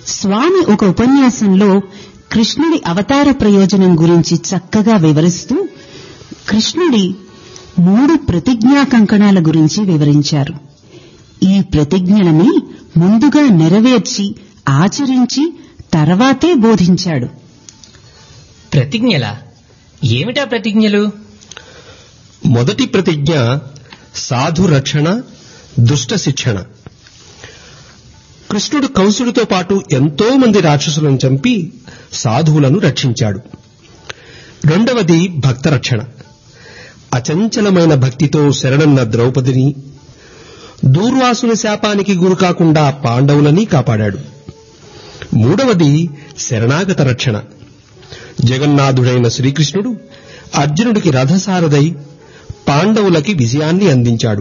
స్వామి ఒక ఉపన్యాసంలో కృష్ణుడి అవతార ప్రయోజనం గురించి చక్కగా వివరిస్తూ కృష్ణుడి మూడు ప్రతిజ్ఞా కంకణాల గురించి వివరించారు ఈ ప్రతిజ్ఞలని ముందుగా నెరవేర్చి ఆచరించి తర్వాతే బోధించాడు ప్రతిజ్ఞలా ఏమిటా ప్రతిజ్ఞలు మొదటి ప్రతిజ్ఞ సాధు రక్షణ దుష్ట శిక్షణ కృష్ణుడు కంసుడితో పాటు ఎంతో మంది రాక్షసులను చంపి సాధువులను రక్షించాడు రెండవది భక్త రక్షణ అచంచలమైన భక్తితో శరణన్న ద్రౌపదిని దూర్వాసుని శాపానికి గురికాకుండా పాండవులని కాపాడాడు మూడవది శరణాగత రక్షణ జగన్నాథుడైన శ్రీకృష్ణుడు అర్జునుడికి రథసారథై పాండవులకి విజయాన్ని అందించాడు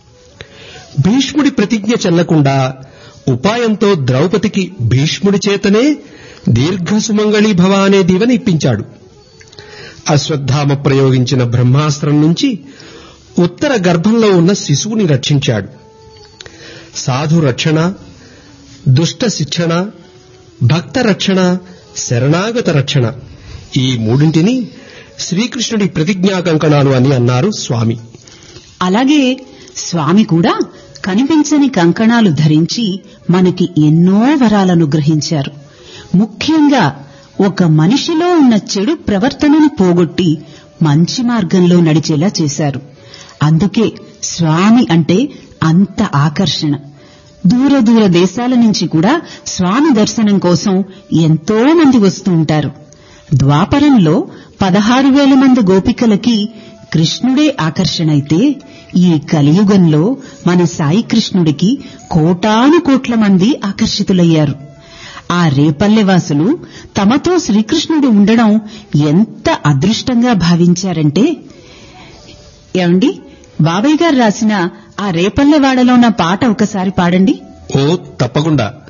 భీష్ముడి ప్రతిజ్ఞ చెల్లకుండా ఉపాయంతో ద్రౌపదికి భీష్ముడి చేతనే దీర్ఘసుమంగళీ భవ అనే దీవెన ఇప్పించాడు అశ్వత్థామ ప్రయోగించిన బ్రహ్మాస్త్రం నుంచి ఉత్తర గర్భంలో ఉన్న శిశువుని రక్షించాడు సాధు రక్షణ దుష్ట శిక్షణ భక్త రక్షణ శరణాగత రక్షణ ఈ మూడింటిని శ్రీకృష్ణుడి ప్రతిజ్ఞా కంకణాలు అని అన్నారు స్వామి అలాగే స్వామి కూడా కనిపించని కంకణాలు ధరించి మనకి ఎన్నో వరాలను గ్రహించారు ముఖ్యంగా ఒక మనిషిలో ఉన్న చెడు ప్రవర్తనను పోగొట్టి మంచి మార్గంలో నడిచేలా చేశారు అందుకే స్వామి అంటే అంత ఆకర్షణ దూర దూర దేశాల నుంచి కూడా స్వామి దర్శనం కోసం ఎంతో మంది వస్తూ ఉంటారు ద్వాపరంలో పదహారు వేల మంది గోపికలకి కృష్ణుడే ఆకర్షణ అయితే ఈ కలియుగంలో మన సాయి కృష్ణుడికి కోటాను కోట్ల మంది ఆకర్షితులయ్యారు ఆ రేపల్లెవాసులు తమతో శ్రీకృష్ణుడు ఉండడం ఎంత అదృష్టంగా భావించారంటే ఏమండి బాబయ్య గారు రాసిన ఆ రేపల్లెవాడలో ఉన్న పాట ఒకసారి పాడండి ఓ తప్పకుండా